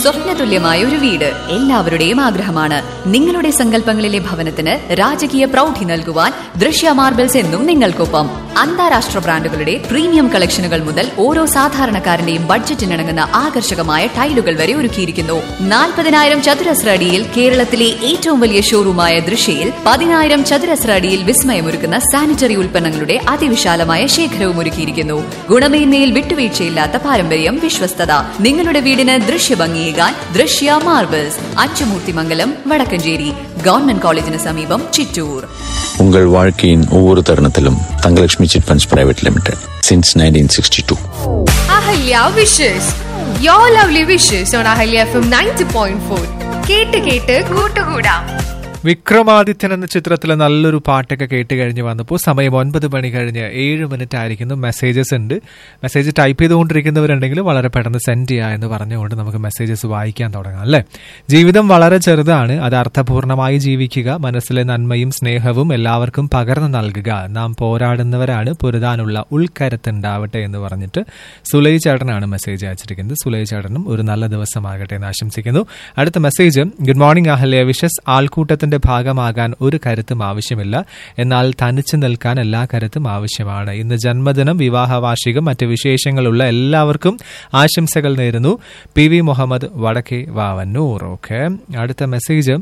സ്വപ്നതുല്യമായ ഒരു വീട് എല്ലാവരുടെയും ആഗ്രഹമാണ് നിങ്ങളുടെ സങ്കല്പങ്ങളിലെ ഭവനത്തിന് രാജകീയ പ്രൗഢി നൽകുവാൻ ദൃശ്യ മാർബിൾസ് എന്നും നിങ്ങൾക്കൊപ്പം അന്താരാഷ്ട്ര ബ്രാൻഡുകളുടെ പ്രീമിയം കളക്ഷനുകൾ മുതൽ ഓരോ സാധാരണക്കാരന്റെയും ബഡ്ജറ്റിനിണങ്ങുന്ന ആകർഷകമായ ടൈലുകൾ വരെ ഒരുക്കിയിരിക്കുന്നു നാൽപ്പതിനായിരം ചതുരശ്ര അടിയിൽ കേരളത്തിലെ ഏറ്റവും വലിയ ഷോറൂമായ ദൃശ്യയിൽ പതിനായിരം ചതുരശ്ര അടിയിൽ വിസ്മയമൊരുക്കുന്ന സാനിറ്ററി ഉൽപ്പന്നങ്ങളുടെ അതിവിശാലമായ ശേഖരവും ഒരുക്കിയിരിക്കുന്നു ഗുണമേന്മയിൽ വിട്ടുവീഴ്ചയില്ലാത്ത പാരമ്പര്യം വിശ്വസ്തത നിങ്ങളുടെ വീടിന് ദൃശ്യഭംഗിയേകാൻ ദൃശ്യ മാർബിൾസ് അച്ചുമൂർത്തിമംഗലം വടക്കഞ്ചേരി ഗവൺമെന്റ് കോളേജിന് സമീപം ചിറ്റൂർ உங்கள் வாழ்க்கையின் ஒவ்வொரு தருணத்திலும் Thangalakshmi chit funds private limited since nineteen sixty two Ahalya wishes your lovely wishes on Ahalya F M ninety point four കേട്ട് കേട്ട് കൂട്ടുകൂടാം വിക്രമാദിത്യൻ എന്ന ചിത്രത്തിലെ നല്ലൊരു പാട്ടൊക്കെ കേട്ട് കഴിഞ്ഞ് വന്നപ്പോൾ സമയം ഒൻപത് മണി കഴിഞ്ഞ് ഏഴ് മിനിറ്റ് ആയിരിക്കുന്നു മെസ്സേജസ് ഉണ്ട് മെസ്സേജ് ടൈപ്പ് ചെയ്തുകൊണ്ടിരിക്കുന്നവരുണ്ടെങ്കിൽ വളരെ പെട്ടെന്ന് സെൻഡ് ചെയ്യുക എന്ന് പറഞ്ഞുകൊണ്ട് നമുക്ക് മെസ്സേജസ് വായിക്കാൻ തുടങ്ങാം അല്ലേ ജീവിതം വളരെ ചെറുതാണ് അത് അർത്ഥപൂർണമായി ജീവിക്കുക മനസ്സിലെ നന്മയും സ്നേഹവും എല്ലാവർക്കും പകർന്നു നൽകുക നാം പോരാടുന്നവരാണ് പൊരുതാനുള്ള ഉൾക്കരുത്തുണ്ടാവട്ടെ എന്ന് പറഞ്ഞിട്ട് സുലൈ ചേട്ടനാണ് മെസ്സേജ് അയച്ചിരിക്കുന്നത് സുലൈ ചേട്ടനും ഒരു നല്ല ദിവസമാകട്ടെ എന്ന് ആശംസിക്കുന്നു അടുത്ത message good morning Ahalya wishes ആൾക്കൂട്ടത്തിന്റെ ഭാഗമാകാൻ ഒരു കരുത്തും ആവശ്യമില്ല എന്നാൽ തനിച്ചു നിൽക്കാൻ എല്ലാ കരുത്തും ആവശ്യമാണ് ഇന്ന് ജന്മദിനം വിവാഹ വാർഷികം മറ്റ് വിശേഷങ്ങളുള്ള എല്ലാവർക്കും ആശംസകൾ നേരുന്നു പി വി മുഹമ്മദ് വടക്കേ വാവന്നൂർ ഓക്കെ അടുത്ത message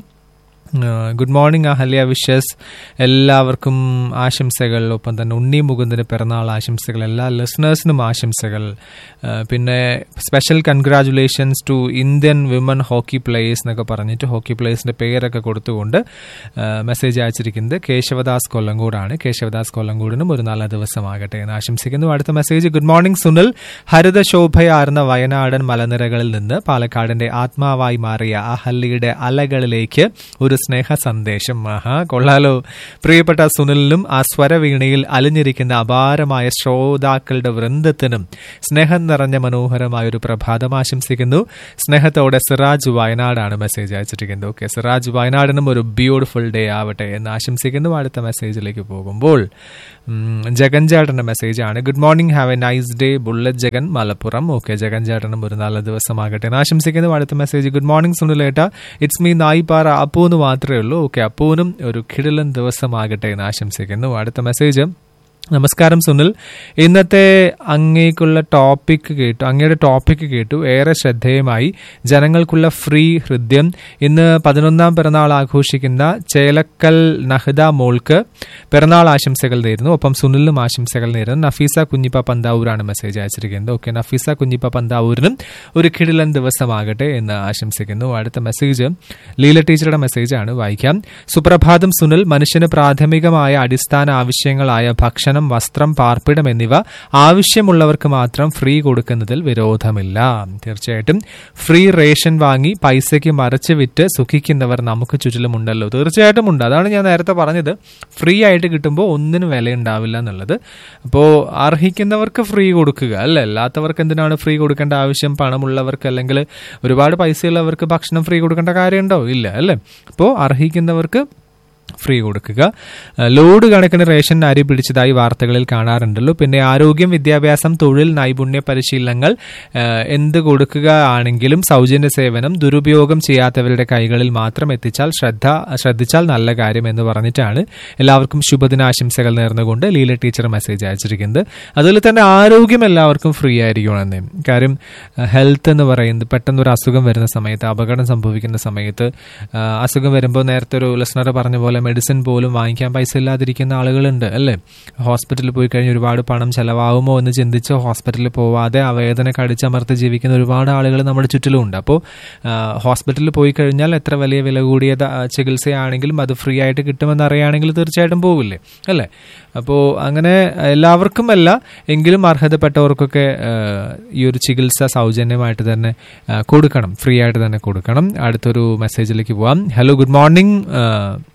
good morning Ahalya wishes എല്ലാവർക്കും ആശംസകൾ ഒപ്പം തന്നെ ഉണ്ണി മുകുന്ദന് പിറന്നാൾ ആശംസകൾ എല്ലാ ലിസണേഴ്സിനും ആശംസകൾ ആ, പിന്നെ special congratulations to Indian women hockey players എന്നൊക്കെ പറഞ്ഞിട്ട് ഹോക്കി പ്ലേയേഴ്സിന്റെ പേരൊക്കെ കൊടുത്തുകൊണ്ട് മെസ്സേജ് അയച്ചിരിക്കുന്നത് കേശവദാസ് കൊല്ലങ്കോടാണ് കേശവദാസ് കൊല്ലങ്കോടിനും ഒരു നല്ല ദിവസമാകട്ടെ എന്ന് ആശംസിക്കുന്നു അടുത്ത മെസ്സേജ് ഗുഡ് മോർണിംഗ് സുനിൽ ഹരിതശോഭയാർന്ന വയനാടൻ മലനിരകളിൽ നിന്ന് പാലക്കാടിന്റെ ആത്മാവായി മാറിയ അഹല്യയുടെ അലകളിലേക്ക് ഒരു സ്നേഹ സന്ദേശം ആഹാ കൊള്ളാലോ പ്രിയപ്പെട്ട സുനിലിനും ആ സ്വരവീണയിൽ അലിഞ്ഞിരിക്കുന്ന അപാരമായ ശ്രോതാക്കളുടെ വൃന്ദത്തിനും സ്നേഹം നിറഞ്ഞ മനോഹരമായ ഒരു പ്രഭാതം ആശംസിക്കുന്നു സ്നേഹത്തോടെ സിറാജ് വയനാടാണ് മെസ്സേജ് അയച്ചിരിക്കുന്നത് ഓക്കെ സിറാജ് വയനാടിനും ഒരു ബ്യൂട്ടിഫുൾ ഡേ ആവട്ടെ എന്ന് ആശംസിക്കുന്നു അടുത്ത മെസ്സേജിലേക്ക് പോകുമ്പോൾ ഉം, ജഗൻ ചേട്ടന്റെ മെസ്സേജ് ആണ് good morning have a nice day bullet Jagan Malappuram okay Jagan ചേട്ടനും ഒരു നല്ല ദിവസമാകട്ടെ എന്ന് ആശംസിക്കുന്നു അടുത്ത മെസ്സേജ് ഗുഡ് മോർണിംഗ് സുനിലേട്ട ഇറ്റ്സ് മീ നായിപ്പാറ അപ്പു എന്ന് മാത്രമേ ഉള്ളൂ ഓക്കെ അപ്പുവിനും ഒരു കിടിലൻ ദിവസമാകട്ടെ എന്ന് ആശംസിക്കുന്നു അടുത്ത മെസ്സേജ് നമസ്കാരം സുനിൽ ഇന്നത്തെ അങ്ങേക്കുള്ള ടോപ്പിക് കേട്ടു അങ്ങയുടെ ടോപ്പിക് കേട്ടു ഏറെ ശ്രദ്ധേയമായി ജനങ്ങൾക്കുള്ള ഫ്രീ ഹൃദയം ഇന്ന് പതിനൊന്നാം പിറന്നാൾ ആഘോഷിക്കുന്ന ചേലക്കൽ നഹദ മോൾക്ക് പിറന്നാൾ ആശംസകൾ നേരുന്നു ഒപ്പം സുനിലിനും ആശംസകൾ നേരുന്നു നഫീസ കുഞ്ഞിപ്പ പന്താവൂരാണ് മെസ്സേജ് അയച്ചിരിക്കുന്നത് ഓക്കെ നഫീസ കുഞ്ഞിപ്പ പന്താവൂരിനും ഒരു കിടിലൻ ദിവസമാകട്ടെ എന്ന് ആശംസിക്കുന്നു അടുത്ത മെസ്സേജ് ലീല ടീച്ചറുടെ മെസ്സേജാണ് വായിക്കാം സുപ്രഭാതം സുനിൽ മനുഷ്യന് പ്രാഥമികമായ അടിസ്ഥാന ആവശ്യങ്ങളായ ഭക്ഷണം വസ്ത്രം പാർപ്പിടം എന്നിവ ആവശ്യമുള്ളവർക്ക് മാത്രം ഫ്രീ കൊടുക്കുന്നതിൽ വിരോധമില്ല തീർച്ചയായിട്ടും ഫ്രീ റേഷൻ വാങ്ങി പൈസയ്ക്ക് മറച്ച് വിറ്റ് സുഖിക്കുന്നവർ നമുക്ക് ചുറ്റിലുമുണ്ടല്ലോ തീർച്ചയായിട്ടും ഉണ്ട് അതാണ് ഞാൻ നേരത്തെ പറഞ്ഞത് ഫ്രീ ആയിട്ട് കിട്ടുമ്പോൾ ഒന്നിനും വില ഉണ്ടാവില്ല എന്നുള്ളത് അപ്പോൾ അർഹിക്കുന്നവർക്ക് ഫ്രീ കൊടുക്കുക അല്ല അല്ലാത്തവർക്ക് എന്തിനാണ് ഫ്രീ കൊടുക്കേണ്ട ആവശ്യം പണമുള്ളവർക്ക് അല്ലെങ്കിൽ ഒരുപാട് പൈസയുള്ളവർക്ക് ഭക്ഷണം ഫ്രീ കൊടുക്കേണ്ട കാര്യമുണ്ടോ ഇല്ല അല്ലേ അപ്പോൾ അർഹിക്കുന്നവർക്ക് ഫ്രീ കൊടുക്കുക ഏഹ് ലോഡ് കണക്കിന് റേഷൻ അരി പിടിച്ചതായി വാർത്തകളിൽ കാണാറുണ്ടല്ലോ പിന്നെ ആരോഗ്യം വിദ്യാഭ്യാസം തൊഴിൽ നൈപുണ്യ പരിശീലനങ്ങൾ ഏഹ് എന്ത് കൊടുക്കുക ആണെങ്കിലും സൗജന്യ സേവനം ദുരുപയോഗം ചെയ്യാത്തവരുടെ കൈകളിൽ മാത്രം എത്തിച്ചാൽ ശ്രദ്ധ ശ്രദ്ധിച്ചാൽ നല്ല കാര്യം എന്ന് പറഞ്ഞിട്ടാണ് എല്ലാവർക്കും ശുഭദിനാശംസകൾ നേർന്നുകൊണ്ട് ലീല ടീച്ചർ മെസ്സേജ് അയച്ചിരിക്കുന്നത് അതുപോലെ തന്നെ ആരോഗ്യം എല്ലാവർക്കും ഫ്രീ ആയിരിക്കണമെന്ന് കാര്യം ഹെൽത്ത് എന്ന് പറയുന്നത് പെട്ടെന്ന് ഒരു അസുഖം വരുന്ന സമയത്ത് അപകടം സംഭവിക്കുന്ന സമയത്ത് ആ, അസുഖം വരുമ്പോൾ നേരത്തെ ഒരു ലിസണർ പറഞ്ഞ പോലെ മെഡിസിൻ പോലും വാങ്ങിക്കാൻ പൈസ ഇല്ലാതിരിക്കുന്ന ആളുകളുണ്ട് അല്ലേ ഹോസ്പിറ്റലിൽ പോയി കഴിഞ്ഞ് ഒരുപാട് പണം ചെലവാകുമോ എന്ന് ചിന്തിച്ച് ഹോസ്പിറ്റലിൽ പോവാതെ ആ വേദന കടിച്ചമർത്തി ജീവിക്കുന്ന ഒരുപാട് ആളുകൾ നമ്മുടെ ചുറ്റിലുമുണ്ട് അപ്പോൾ ഹോസ്പിറ്റലിൽ പോയി കഴിഞ്ഞാൽ എത്ര വലിയ വില കൂടിയ ത- ചികിത്സയാണെങ്കിലും അത് ഫ്രീ ആയിട്ട് കിട്ടുമെന്ന് അറിയുകയാണെങ്കിൽ തീർച്ചയായിട്ടും പോകില്ലേ അല്ലേ അപ്പോൾ അങ്ങനെ എല്ലാവർക്കും അല്ല എങ്കിലും അർഹതപ്പെട്ടവർക്കൊക്കെ ആ, ഈ ഒരു ചികിത്സ സൗജന്യമായിട്ട് തന്നെ ആ, കൊടുക്കണം ഫ്രീ ആയിട്ട് തന്നെ കൊടുക്കണം അടുത്തൊരു മെസ്സേജിലേക്ക് പോവാം hello good morning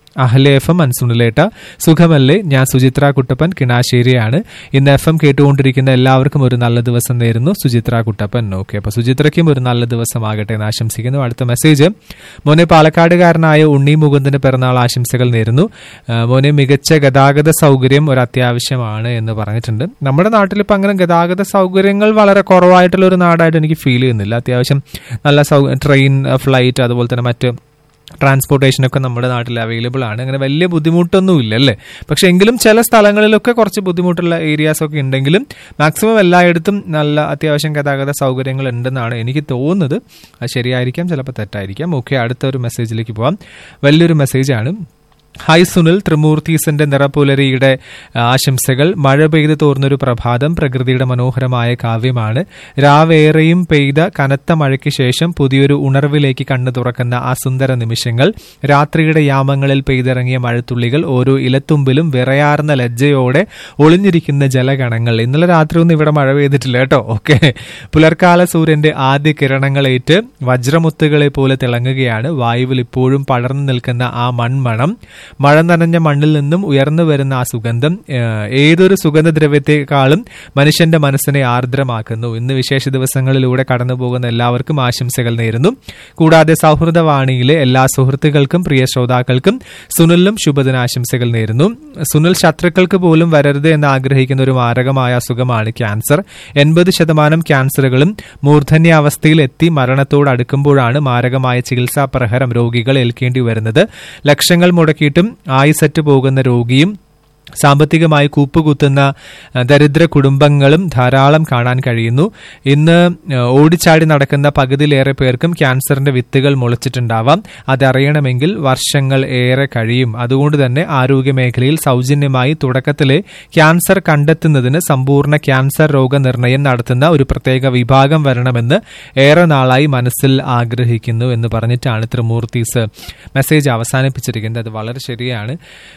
Ahalya F M അൻസുണിലേട്ട സുഖമല്ലേ ഞാൻ സുചിത്ര കുട്ടപ്പൻ കിണാശ്ശേരിയാണ് ഇന്ന് എഫ് എം കേട്ടുകൊണ്ടിരിക്കുന്ന എല്ലാവർക്കും ഒരു നല്ല ദിവസം നേരുന്നു സുചിത്ര കുട്ടപ്പൻ ഓക്കെ അപ്പൊ സുചിത്രയ്ക്കും ഒരു നല്ല ദിവസമാകട്ടെ എന്ന് ആശംസിക്കുന്നു അടുത്ത മെസ്സേജ് മോനെ പാലക്കാടുകാരനായ ഉണ്ണി മുകുന്ദന് പിറന്നാൾ ആശംസകൾ നേരുന്നു ആ, മോനെ മികച്ച ഗതാഗത സൗകര്യം ഒരു അത്യാവശ്യമാണ് എന്ന് പറഞ്ഞിട്ടുണ്ട് നമ്മുടെ നാട്ടിൽ ഇപ്പം അങ്ങനെ ഗതാഗത സൗകര്യങ്ങൾ വളരെ കുറവായിട്ടുള്ള ഒരു നാടായിട്ട് എനിക്ക് ഫീൽ ചെയ്യുന്നില്ല അത്യാവശ്യം നല്ല സൗ ട്രെയിൻ ഫ്ലൈറ്റ് അതുപോലെ തന്നെ മറ്റ് ട്രാൻസ്പോർട്ടേഷനൊക്കെ നമ്മുടെ നാട്ടിൽ അവൈലബിൾ ആണ് അങ്ങനെ വലിയ ബുദ്ധിമുട്ടൊന്നും ഇല്ല അല്ലേ പക്ഷെ എങ്കിലും ചില സ്ഥലങ്ങളിലൊക്കെ കുറച്ച് ബുദ്ധിമുട്ടുള്ള ഏരിയാസ് ഒക്കെ ഉണ്ടെങ്കിലും മാക്സിമം എല്ലായിടത്തും നല്ല അത്യാവശ്യം ഗതാഗത സൗകര്യങ്ങൾ ഉണ്ടെന്നാണ് എനിക്ക് തോന്നുന്നത് അത് ശരിയായിരിക്കാം ചിലപ്പോൾ തെറ്റായിരിക്കാം ഓക്കെ അടുത്ത ഒരു മെസ്സേജിലേക്ക് പോവാം വലിയൊരു മെസ്സേജാണ് ഹായ് സുനിൽ ത്രിമൂർത്തീസിന്റെ നിറപുലരിയുടെ ആശംസകൾ മഴ പെയ്ത് തോർന്നൊരു പ്രഭാതം പ്രകൃതിയുടെ മനോഹരമായ കാവ്യമാണ് രാവേറെയും പെയ്ത കനത്ത മഴയ്ക്ക് ശേഷം പുതിയൊരു ഉണർവിലേക്ക് കണ്ണു തുറക്കുന്ന ആ സുന്ദര നിമിഷങ്ങൾ രാത്രിയുടെ യാമങ്ങളിൽ പെയ്തിറങ്ങിയ മഴത്തുള്ളികൾ ഓരോ ഇലത്തുമ്പിലും വിറയാർന്ന ലജ്ജയോടെ ഒളിഞ്ഞിരിക്കുന്ന ജലഗണങ്ങൾ ഇന്നലെ രാത്രി ഒന്നും ഇവിടെ മഴ പെയ്തിട്ടില്ല കേട്ടോ ഓക്കെ പുലർക്കാല സൂര്യന്റെ ആദ്യ കിരണങ്ങളേറ്റ് വജ്രമുത്തുകളെ പോലെ തിളങ്ങുകയാണ് വായുവിൽ ഇപ്പോഴും പടർന്നു നിൽക്കുന്ന ആ മൺമണം മഴ നനഞ്ഞ മണ്ണിൽ നിന്നും ഉയർന്നു വരുന്ന ആ സുഗന്ധം ഏഹ്, ഏതൊരു സുഗന്ധദ്രവ്യത്തെക്കാളും മനുഷ്യന്റെ മനസ്സിനെ ആർദ്രമാക്കുന്നു ഇന്ന് വിശേഷ ദിവസങ്ങളിലൂടെ കടന്നു പോകുന്ന എല്ലാവർക്കും ആശംസകൾ നേരുന്നു കൂടാതെ സൗഹൃദവാണിയിലെ എല്ലാ സുഹൃത്തുക്കൾക്കും പ്രിയ ശ്രോതാക്കൾക്കും സുനിലിനും ശുഭദിനാശംസകൾ നേരുന്നു സുനിൽ ശത്രുക്കൾക്ക് പോലും വരരുത് എന്ന് ആഗ്രഹിക്കുന്ന ഒരു മാരകമായ അസുഖമാണ് ക്യാൻസർ എൺപത് ശതമാനം ക്യാൻസറുകളും മൂർധന്യാവസ്ഥയിൽ എത്തി മരണത്തോട് അടുക്കുമ്പോഴാണ് മാരകമായ ചികിത്സാ പ്രഹരം രോഗികൾ ഏൽക്കേണ്ടി വരുന്നത് ലക്ഷങ്ങൾ മുടക്കിയിട്ടും ആയുസറ്റ് പോകുന്ന രോഗിയും സാമ്പത്തികമായി കൂപ്പുകുത്തുന്ന അഹ്, ദരിദ്ര കുടുംബങ്ങളും ധാരാളം കാണാൻ കഴിയുന്നു ഇന്ന് അഹ്, ഓടിച്ചാടി നടക്കുന്ന പകുതിയിലേറെ പേർക്കും ക്യാൻസറിന്റെ വിത്തുകൾ മുളച്ചിട്ടുണ്ടാവാം അതറിയണമെങ്കിൽ വർഷങ്ങൾ ഏറെ കഴിയും അതുകൊണ്ട് തന്നെ ആരോഗ്യ മേഖലയിൽ സൗജന്യമായി തുടക്കത്തിലെ ക്യാൻസർ കണ്ടെത്തുന്നതിന് സമ്പൂർണ്ണ ക്യാൻസർ രോഗനിർണയം നടത്തുന്ന ഒരു പ്രത്യേക വിഭാഗം വരണമെന്ന് ഏറെ നാളായി മനസ്സിൽ ആഗ്രഹിക്കുന്നു എന്ന് പറഞ്ഞിട്ടാണ് ത്രിമൂർത്തീസ് മെസ്സേജ് അവസാനിപ്പിച്ചിരിക്കുന്നത് അത് വളരെ ശരിയാണ്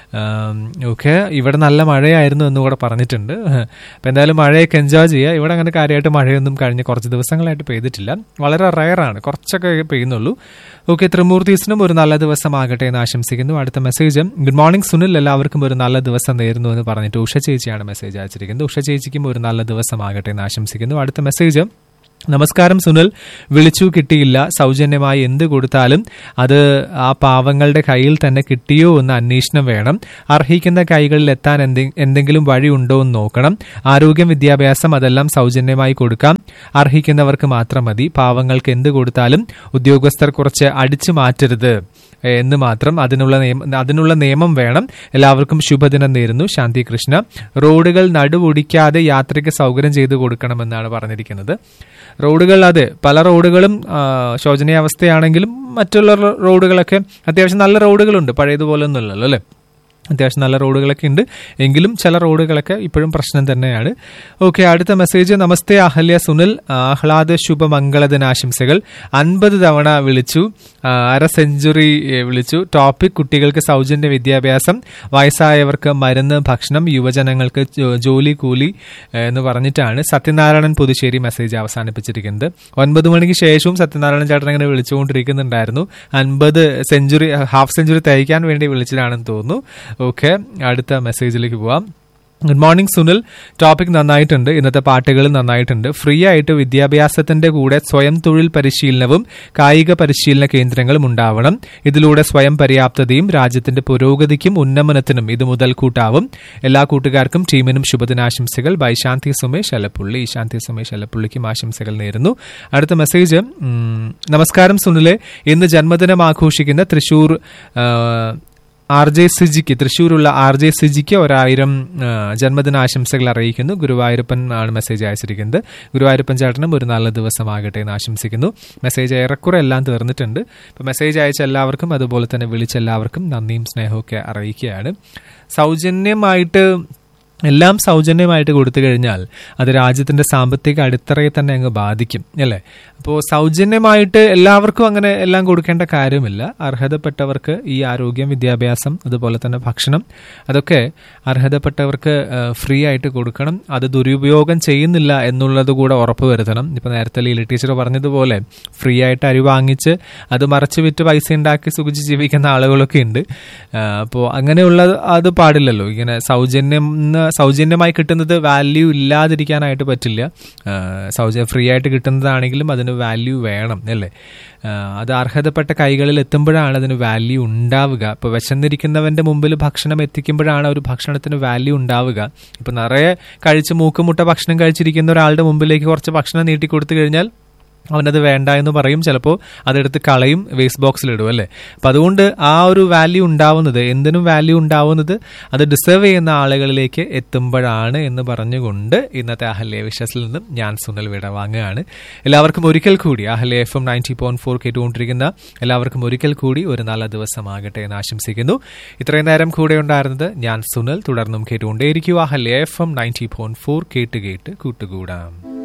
ഓക്കെ ഇവിടെ നല്ല മഴയായിരുന്നു എന്ന് കൂടെ പറഞ്ഞിട്ടുണ്ട് അപ്പം എന്തായാലും മഴയൊക്കെ എൻജോയ് ചെയ്യുക ഇവിടെ അങ്ങനെ കാര്യമായിട്ട് മഴയൊന്നും കഴിഞ്ഞ് കുറച്ച് ദിവസങ്ങളായിട്ട് പെയ്തിട്ടില്ല വളരെ റയറാണ് കുറച്ചൊക്കെ പെയ്യുന്നുള്ളൂ ഓക്കെ ത്രിമൂർത്തീസിനും ഒരു നല്ല ദിവസമാകട്ടെ എന്ന് ആശംസിക്കുന്നു അടുത്ത മെസ്സേജ് ഗുഡ് മോർണിംഗ് സുനിൽ എല്ലാവർക്കും ഒരു നല്ല ദിവസം നേരുന്നു എന്ന് പറഞ്ഞിട്ട് ഉഷ ചേച്ചിയാണ് മെസ്സേജ് അയച്ചിരിക്കുന്നത് ഉഷ ചേച്ചിക്കും ഒരു നല്ല ദിവസമാകട്ടെ എന്ന് ആശംസിക്കുന്നു അടുത്ത മെസ്സേജ് നമസ്കാരം സുനിൽ വിളിച്ചു കിട്ടിയില്ല സൗജന്യമായി എന്ത് കൊടുത്താലും അത് ആ പാവങ്ങളുടെ കയ്യിൽ തന്നെ കിട്ടിയോ എന്ന് അന്വേഷണം വേണം അർഹിക്കുന്ന കൈകളിൽ എത്താൻ എന്തെ- എന്തെങ്കിലും വഴി ഉണ്ടോ എന്ന് നോക്കണം ആരോഗ്യം വിദ്യാഭ്യാസം അതെല്ലാം സൗജന്യമായി കൊടുക്കാം അർഹിക്കുന്നവർക്ക് മാത്രം മതി പാവങ്ങൾക്ക് എന്ത് കൊടുത്താലും ഉദ്യോഗസ്ഥർ കുറച്ച് അടിച്ചു മാറ്റരുത് എന്ന് മാത്രം അതിനുള്ള നിയമം അതിനുള്ള നിയമം വേണം എല്ലാവർക്കും ശുഭദിനം നേരുന്നു ശാന്തി കൃഷ്ണ റോഡുകൾ നടുവൊടിക്കാതെ യാത്രയ്ക്ക് സൗകര്യം ചെയ്തു കൊടുക്കണമെന്നാണ് പറഞ്ഞിരിക്കുന്നത് റോഡുകൾ അതെ പല റോഡുകളും ആ, ശോചനീയാവസ്ഥയാണെങ്കിലും മറ്റുള്ള റോ- റോഡുകളൊക്കെ അത്യാവശ്യം നല്ല റോഡുകളുണ്ട് പഴയതുപോലെ ഒന്നുമല്ലല്ലോ അല്ലേ അത്യാവശ്യം നല്ല റോഡുകളൊക്കെ ഉണ്ട് എങ്കിലും ചില റോഡുകളൊക്കെ ഇപ്പോഴും പ്രശ്നം തന്നെയാണ് ഓക്കെ അടുത്ത മെസ്സേജ് നമസ്തേ അഹല്യ സുനിൽ ആഹ്ലാദ ശുഭമംഗളദിനാശംസകൾ അൻപത് തവണ വിളിച്ചു ആ, അര സെഞ്ചുറി ഏ, വിളിച്ചു ടോപ്പിക് കുട്ടികൾക്ക് സൗജന്യ വിദ്യാഭ്യാസം വയസ്സായവർക്ക് മരുന്ന് ഭക്ഷണം യുവജനങ്ങൾക്ക് ജോ- ജോലി കൂലി ഏ, എന്ന് പറഞ്ഞിട്ടാണ് സത്യനാരായണൻ പുതുശ്ശേരി മെസ്സേജ് അവസാനിപ്പിച്ചിരിക്കുന്നത് ഒൻപത് മണിക്ക് ശേഷവും സത്യനാരായണൻ ചേട്ടൻ അങ്ങനെ വിളിച്ചുകൊണ്ടിരിക്കുന്നുണ്ടായിരുന്നു അൻപത് സെഞ്ചുറി ഹാഫ് സെഞ്ചുറി തയ്ക്കാൻ വേണ്ടി വിളിച്ചതാണെന്ന് തോന്നുന്നു ഓക്കെ അടുത്ത മെസ്സേജിലേക്ക് പോവാം ഗുഡ് മോർണിംഗ് സുനിൽ ടോപ്പിക് നന്നായിട്ടുണ്ട് ഇന്നത്തെ പാട്ടുകൾ നന്നായിട്ടുണ്ട് ഫ്രീ ആയിട്ട് വിദ്യാഭ്യാസത്തിന്റെ കൂടെ സ്വയം തൊഴിൽ പരിശീലനവും കായിക പരിശീലന കേന്ദ്രങ്ങളും ഉണ്ടാവണം ഇതിലൂടെ സ്വയം പര്യാപ്തതയും രാജ്യത്തിന്റെ പുരോഗതിക്കും ഉന്നമനത്തിനും ഇത് മുതൽ കൂട്ടാവും എല്ലാ കൂട്ടുകാർക്കും ടീമിനും ശുഭദിനാശംസകൾ ബൈ ശാന്തി സുമേഷ് അലപ്പുള്ളി ശാന്തി സുമേഷ് അലപ്പുള്ളിക്കും ആശംസകൾ നേരുന്നു അടുത്ത മെസ്സേജ് ഉം, നമസ്കാരം സുനിലെ ഇന്ന് ജന്മദിനം ആഘോഷിക്കുന്ന തൃശൂർ ആ, ആർ ജെ സിജിക്ക് തൃശ്ശൂരുള്ള ആർ ജെ സിജിക്ക് ഒരായിരം ആ, ജന്മദിനാശംസകൾ അറിയിക്കുന്നു ഗുരുവായൂരപ്പൻ ആണ് മെസ്സേജ് അയച്ചിരിക്കുന്നത് ഗുരുവായൂരപ്പൻ ചേട്ടനും ഒരു നല്ല ദിവസമാകട്ടെ എന്ന് ആശംസിക്കുന്നു മെസ്സേജ് ഏറെക്കുറെ എല്ലാം തീർന്നിട്ടുണ്ട് ഇപ്പം മെസ്സേജ് അയച്ച എല്ലാവർക്കും അതുപോലെ തന്നെ വിളിച്ച എല്ലാവർക്കും നന്ദിയും സ്നേഹവും ഒക്കെ അറിയിക്കുകയാണ് സൗജന്യമായിട്ട് എല്ലാം സൗജന്യമായിട്ട് കൊടുത്തു കഴിഞ്ഞാൽ അത് രാജ്യത്തിന്റെ സാമ്പത്തിക അടിത്തറയെ തന്നെ അങ്ങ് ബാധിക്കും അല്ലേ അപ്പോൾ സൗജന്യമായിട്ട് എല്ലാവർക്കും അങ്ങനെ എല്ലാം കൊടുക്കേണ്ട കാര്യമില്ല അർഹതപ്പെട്ടവർക്ക് ഈ ആരോഗ്യം വിദ്യാഭ്യാസം അതുപോലെ തന്നെ ഭക്ഷണം അതൊക്കെ അർഹതപ്പെട്ടവർക്ക് ഫ്രീ ആയിട്ട് കൊടുക്കണം അത് ദുരുപയോഗം ചെയ്യുന്നില്ല എന്നുള്ളത് കൂടെ ഉറപ്പ് വരുത്തണം ഇപ്പൊ നേരത്തെ ലീല ടീച്ചർ പറഞ്ഞതുപോലെ ഫ്രീ ആയിട്ട് അരി വാങ്ങിച്ച് അത് മറച്ചു വിറ്റ് പൈസ ഉണ്ടാക്കി സുഖിച്ച് ജീവിക്കുന്ന ആളുകളൊക്കെ ഉണ്ട് അപ്പോൾ അങ്ങനെയുള്ള അത് പാടില്ലല്ലോ ഇങ്ങനെ സൗജന്യം സൗജന്യമായി കിട്ടുന്നത് വാല്യൂ ഇല്ലാതിരിക്കാനായിട്ട് പറ്റില്ല ആ, സൗജന്യം ഫ്രീ ആയിട്ട് കിട്ടുന്നതാണെങ്കിലും അതിന് വാല്യൂ വേണം അല്ലേ ആ, അത് അർഹതപ്പെട്ട കൈകളിൽ എത്തുമ്പോഴാണ് അതിന് വാല്യൂ ഉണ്ടാവുക ഇപ്പോൾ വിശന്നിരിക്കുന്നവന്റെ മുമ്പിൽ ഭക്ഷണം എത്തിക്കുമ്പോഴാണ് ഒരു ഭക്ഷണത്തിന് വാല്യൂ ഉണ്ടാവുക ഇപ്പൊ നിറയെ കഴിച്ച് മൂക്കുമുട്ട ഭക്ഷണം കഴിച്ചിരിക്കുന്ന ഒരാളുടെ മുമ്പിലേക്ക് കുറച്ച് ഭക്ഷണം നീട്ടി കൊടുത്തു കഴിഞ്ഞാൽ അവനത് വേണ്ട എന്ന് പറയും ചിലപ്പോൾ അതെടുത്ത് കളയും വേസ്റ്റ് ബോക്സിലിടും അല്ലേ അപ്പം അതുകൊണ്ട് ആ ഒരു വാല്യൂ ഉണ്ടാവുന്നത് എന്തിനും വാല്യൂ ഉണ്ടാവുന്നത് അത് ഡിസേർവ് ചെയ്യുന്ന ആളുകളിലേക്ക് എത്തുമ്പോഴാണ് എന്ന് പറഞ്ഞുകൊണ്ട് ഇന്നത്തെ അഹല്യ വിശ്വസിൽ നിന്നും ഞാൻ സുനിൽ വിട വാങ്ങുകയാണ് എല്ലാവർക്കും ഒരിക്കൽ കൂടി Ahalya F M ninety point four കേട്ടുകൊണ്ടിരിക്കുന്ന എല്ലാവർക്കും ഒരിക്കൽ കൂടി ഒരു നല്ല ദിവസമാകട്ടെ എന്ന് ആശംസിക്കുന്നു ഇത്രയും നേരം കൂടെ ഉണ്ടായിരുന്നത് ഞാൻ സുനിൽ തുടർന്നും കേട്ടുകൊണ്ടേയിരിക്കുക Ahalya F M ninety point four കേട്ട് കേട്ട് കൂട്ടുകൂടാം